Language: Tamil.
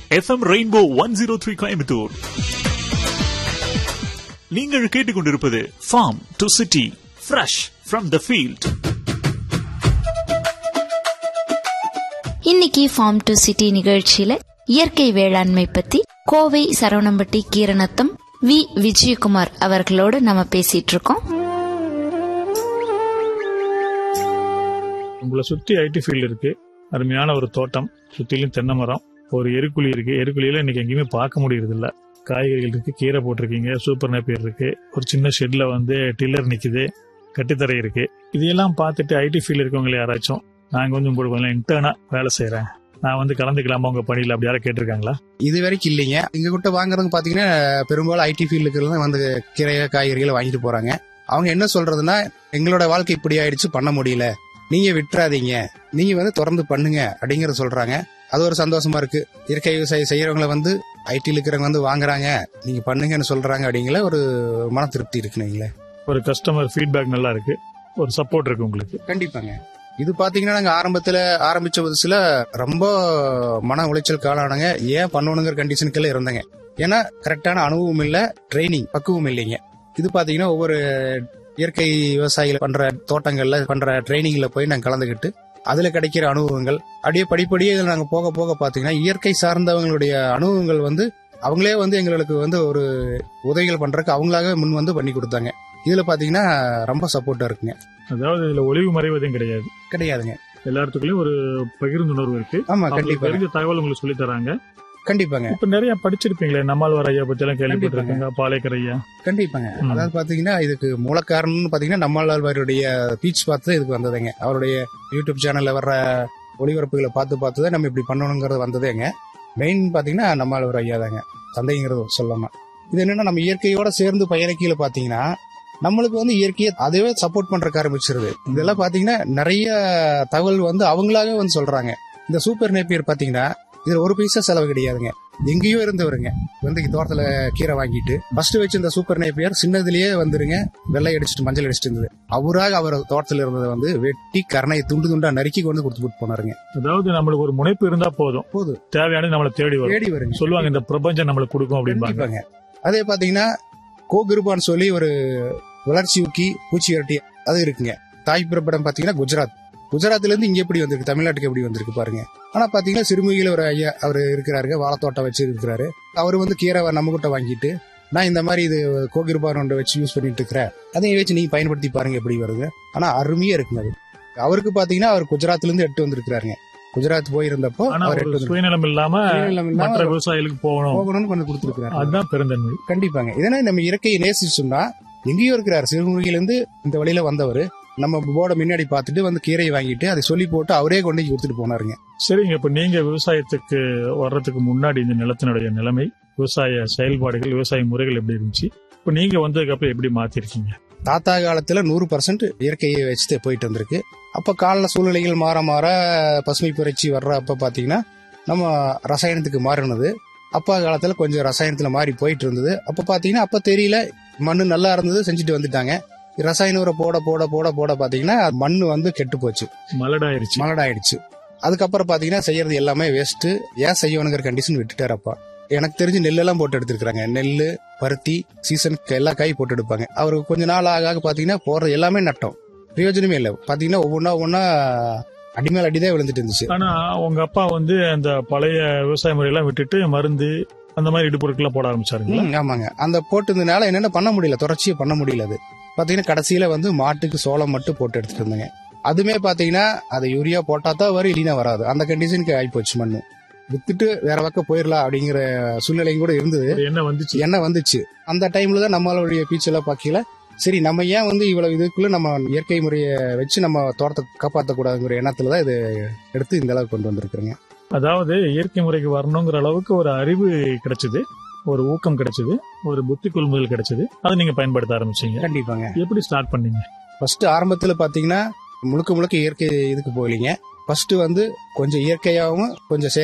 FM rainbow one zero three Coimbatore நீங்கள் கேட்டுக்கொண்டிருப்பது farm to city fresh from the field இன்னைக்கு ஃபார்ம் டு சிட்டி நிகழ்ச்சியில இயற்கை வேளாண்மை பத்தி கோவை சரவணம்பட்டி கீரநத்தம் வி விஜயகுமார் அவர்களோடு நம்ம பேசிட்டு இருக்கோம் உங்களை சுத்தி ஐடி ஃபீல்டு இருக்கு அருமையான ஒரு தோட்டம் சுத்திலும் தென்னை மரம் ஒரு எருக்குழி இருக்கு எருக்குழியில இன்னைக்கு எங்கேயுமே பார்க்க முடியறது இல்ல காய்கறிகள் இருக்கு கீரை போட்டிருக்கீங்க சூப்பர் நேப்பியர் இருக்கு ஒரு சின்ன ஷெட்ல வந்து டில்லர் நிக்குது கட்டித்தரை இருக்கு இதையெல்லாம் பார்த்துட்டு ஐடி ஃபீல்டு இருக்கவங்க யாராச்சும் நாங்க வந்து உங்களுக்கு கொஞ்சம் இன்டர்னா வேலை செய்யறேன் நான் வந்து கலந்துக்கலாமா உங்க பணியில அப்படி யாரும் கேட்டிருக்காங்களா இது வரைக்கும் இல்லைங்க எங்க கிட்ட வாங்குறதுங்க பாத்தீங்கன்னா பெரும்பாலும் ஐடி ஃபீல்டுக்கு தான் வந்து கீரை காய்கறிகளை வாங்கிட்டு போறாங்க அவங்க என்ன சொல்றதுன்னா எங்களோட வாழ்க்கை இப்படி ஆயிடுச்சு பண்ண முடியல நீங்க விட்டுறாதீங்க நீங்க வந்து தொடர்ந்து பண்ணுங்க அப்படிங்கறத சொல்றாங்க அது ஒரு சந்தோஷமா இருக்கு இயற்கை விவசாயம் செய்யறவங்களை வந்து ஐடியில் இருக்கிறவங்க வந்து வாங்குறாங்க நீங்க பண்ணுங்கன்னு சொல்றாங்க அப்படிங்கிற ஒரு மன திருப்தி இருக்குங்களே ஒரு கஸ்டமர் ஃபீட்பேக் நல்லா இருக்கு ஒரு சப்போர்ட் இருக்கு உங்களுக்கு கண்டிப்பாங்க இது பாத்தீங்கன்னா நாங்க ஆரம்பத்துல ஆரம்பிச்ச புதுசுல ரொம்ப மன உளைச்சல் காலானங்க ஏன் பண்ணணுங்கிற கண்டிஷனுக்கெல்லாம் இருந்தேங்க ஏன்னா கரெக்டான அனுபவம் இல்ல ட்ரைனிங் பக்குவம் இல்லைங்க இது பாத்தீங்கன்னா ஒவ்வொரு இயற்கை விவசாயிகள் பண்ற தோட்டங்கள்ல பண்ற ட்ரைனிங்ல போய் நாங்க கலந்துக்கிட்டு அதுல கிடைக்கிற அனுபவங்கள் அப்படியே படிப்படியே இதுல நாங்க போக போக பாத்தீங்கன்னா இயற்கை சார்ந்தவங்களுடைய அனுபவங்கள் வந்து அவங்களே வந்து எங்களுக்கு வந்து ஒரு உதவிகள் பண்றதுக்கு அவங்களாவே முன் வந்து பண்ணி கொடுத்தாங்க இதுல பாத்தீங்கன்னா ரொம்ப சப்போர்ட்டா இருக்குங்க அதாவது இதுல ஒளிவு மறைவதும் கிடையாது கிடையாதுங்க எல்லாத்துக்குள்ளயும் ஒரு பகிர்ந்துணர்வு இருக்கு ஆமா அவங்களுக்கு கண்டிப்பா தெரிஞ்ச தகவல் உங்களுக்கு சொல்லி தராங்க கண்டிப்பாங்க இப்ப நிறைய படிச்சிருப்பீங்களே நம்மாழ்வார் ஐயா பத்தி எல்லாம் கேள்விப்பட்டிருக்கீங்க பாலேக்கர் ஐயா கண்டிப்பாங்க ம். அதாவது பாத்தீங்கன்னா இதுக்கு மூல காரணம்னு பாத்தீங்கன்னா நம்மளால்வாருடைய பீச் பார்த்து தான் இதுக்கு வந்ததுங்க அவருடைய யூடியூப் சேனல்ல வர்ற ஒளிபரப்புகளை பார்த்து பார்த்து தான் நம்ம இப்படி பண்ணணுங்கிறது வந்ததேங்க மெயின் பாத்தீங்கன்னா நம்மாழ்வார் ஐயா தாங்க தந்தைங்கிறது சொல்லலாம் இது என்னன்னா நம்ம இயற்கையோட சேர்ந்து பயணிக்கையில பாத்தீங்கன்னா நம்மளுக்கு வந்து இயற்கையை அதுவே சப்போர்ட் பண்றக்க ஆரம்பிச்சிருது இதெல்லாம் பாத்தீங்கன்னா நிறைய தகவல் வந்து அவங்களாவே வந்து சொல்றாங்க இந்த சூப்பர் நேப்பியர் பாத்தீங்கன்னா இதுல ஒரு பைசா செலவு கிடையாதுங்க எங்கேயோ இருந்தவருங்க வந்து தோட்டத்துல கீரை வாங்கிட்டு ஃபர்ஸ்ட் வச்சு இந்த சூப்பர் நேப்பியர் சின்னதுலயே வந்துருங்க வெள்ளை அடிச்சுட்டு மஞ்சள் அடிச்சுட்டு இருந்தது அவராக அவர் தோட்டத்துல இருந்ததை வந்து வெட்டி கரணையை துண்டு துண்டா நறுக்கி கொண்டு கொடுத்து போட்டு போனாருங்க அதாவது நம்மளுக்கு ஒரு முனைப்பு இருந்தா போதும் போதும் தேவையானது நம்மளை தேடி வரும் தேடி வருங்க சொல்லுவாங்க இந்த பிரபஞ்சம் நம்மளுக்கு கொடுக்கும் அப்படிம்பாங்க கண்டிப்பாங்க அதே பாத்தீங்கன்னா கோகிருபான்னு சொல்லி ஒரு வளர்ச்சி ஊக்கி பூச்சி விரட்டி அது இருக்குங்க தாய் பிறப்பிடம் பாத்தீங்கன்னா குஜராத் குஜராத்ல இருந்து இங்க எப்படி வந்திருக்கு தமிழ்நாட்டுக்கு எப்படி வந்திருக்கு பாருங்க ஆனா பாத்தீங்கன்னா சிறுமுகையில ஒரு ஐயா அவர் இருக்கிறாருங்க வாழைத்தோட்டம் வச்சு இருக்கிறாரு அவர் வந்து கீரை நம்ம கிட்ட வாங்கிட்டு நான் இந்த மாதிரி இது கோகிருபான் ஒன்றை வச்சு யூஸ் பண்ணிட்டு இருக்கிறேன் அதையும் வச்சு நீங்க பயன்படுத்தி பாருங்க எப்படி வருங்க ஆனா அருமையா இருக்குங்க அது அவருக்கு பாத்தீங்கன்னா அவர் குஜராத்ல இருந்து எட்டு வந்திருக்கிறாருங்க குஜராத் போயிருந்தப்போ ஆனா அவர் ஒரு எட்டு வந்து சுயநலம் இல்லாம சுயநலம் இல்லாம மற்ற விவசாயிகளுக்கு போகணும் போகணும்னு கொஞ்சம் கொடுத்துருக்கிறாரு அதுதான் பெருந்தன்மை கண்டிப்பாங்க இதனா நம்ம இயற்கையை நேசிச்சோம்னா எங்கேயோ இருக்கிறார் சிறுமுகையிலிருந்து இந்த வழியில வந்தவர் நம்ம போர்டை முன்னாடி பார்த்துட்டு வந்து கீரையை வாங்கிட்டு அதை சொல்லி போட்டு அவரே கொண்டு போய் கொடுத்துட்டு போனாருங்க சரிங்க இப்ப நீங்க விவசாயத்துக்கு வர்றதுக்கு முன்னாடி இந்த நிலத்தினுடைய நிலைமை விவசாய செயல்பாடுகள் விவசாய முறைகள் எப்படி இருந்துச்சு இப்ப நீங்க வந்ததுக்கு அப்புறம் எப்படி மாத்திருக்கீங்க தாத்தா காலத்துல நூறு பர்சன்ட் இயற்கையை வச்சுட்டு போயிட்டு வந்திருக்கு அப்ப கால சூழ்நிலைகள் மாற மாற பசுமை புரட்சி வர்ற அப்ப பாத்தீங்கன்னா நம்ம ரசாயனத்துக்கு மாறினது அப்பா காலத்துல கொஞ்சம் ரசாயனத்துல மாறி போயிட்டு இருந்தது அப்ப பாத்தீங்கன்னா அப்ப தெரியல மண்ணு நல்லா இருந்தது செஞ்சுட்டு வந்துட்டாங்க ரசாயன உரம் போட போட போட போட பாத்தீங்கன்னா மண்ணு வந்து கெட்டு போச்சு மலடாயிருச்சு மலடாயிடுச்சு அதுக்கப்புறம் பாத்தீங்கன்னா செய்யறது எல்லாமே வேஸ்ட் ஏன் செய்யணுங்கிற கண்டிஷன் விட்டுட்டாரு அப்பா எனக்கு தெரிஞ்சு நெல்லெல்லாம் போட்டு எடுத்திருக்காங்க நெல்லு பருத்தி சீசனுக்கு எல்லா காய் போட்டு எடுப்பாங்க அவருக்கு கொஞ்ச நாள் ஆக ஆக பாத்தீங்கன்னா போறது எல்லாமே நட்டம் பிரயோஜனமே இல்லை பாத்தீங்கன்னா ஒவ்வொன்றா ஒவ்வொன்றா அடிமேல் அடிதான் விழுந்துட்டு இருந்துச்சு ஆனா உங்க அப்பா வந்து அந்த பழைய விவசாய முறையெல்லாம் விட்டுட்டு மருந்து அந்த மாதிரி இடுபொருட்கள் போட ஆரம்பிச்சாருங்களா ம், ஆமாங்க அந்த போட்டதுனால என்னென்ன பண்ண முடியல தொடர்ச்சியை பண்ண முடியல அது பாத்தீங்கன்னா கடைசியில வந்து மாட்டுக்கு சோளம் மட்டும் போட்டு எடுத்துட்டு இருந்தாங்க அதுமே பாத்தீங்கன்னா அதை யூரியா போட்டா தான் வரும் இல்லைன்னா வராது அந்த கண்டிஷனுக்கு ஆயிப்போச்சு மண்ணு வித்துட்டு வேற பக்கம் போயிடலாம் அப்படிங்கிற சூழ்நிலையும் கூட இருந்தது அது என்ன வந்துச்சு எண்ணெய் வந்துச்சு அந்த டைம்ல தான் நம்மளுடைய பீச்செல்லாம் பார்க்கல சரி நம்ம ஏன் வந்து இவ்வளவு இதுக்குள்ள நம்ம இயற்கை முறையை வச்சு நம்ம தோட்டத்தை காப்பாற்றக்கூடாதுங்கிற எண்ணத்துல தான் இது எடுத்து இந்த அளவுக்கு கொண்டு வந்திருக்கிறேங்க அதாவது இயற்கை முறைக்கு வரணுங்கிற அளவுக்கு ஒரு அறிவு கிடைச்சது ஒரு ஊக்கம் கிடைச்சது ஒரு புத்தி கொள்முதல் கிடைச்சது அதை நீங்க பயன்படுத்த ஆரம்பிச்சீங்க கண்டிப்பாங்க எப்படி ஸ்டார்ட் பண்ணீங்க ஃபர்ஸ்ட் ஆரம்பத்துல பாத்தீங்கன்னா முழுக்க முழுக்க இயற்கை இதுக்கு போகலீங்க ஃபர்ஸ்ட் வந்து கொஞ்சம் இயற்கையாகவும் கொஞ்சம்